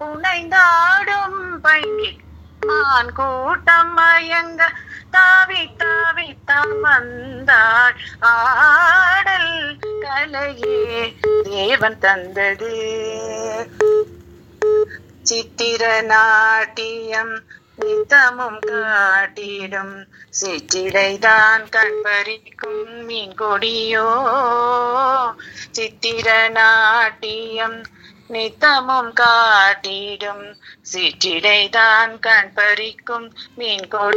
புனைந்தாடும் பைங்கி மான் கூட்டம் மயங்க தாவி தாவி தாம் வந்தாள் ஆடல் கலையே தேவன் தந்தது சித்திர நாட்டியம் நித்தமும் காட்டிடும் சிற்றிடைதான் கண்பறிக்கும் மீன் கொடியோ சித்திர நாட்டியம் நித்தமும் காட்டிடும் சிற்றிடைதான் கண்பறிக்கும் மீன் கொடி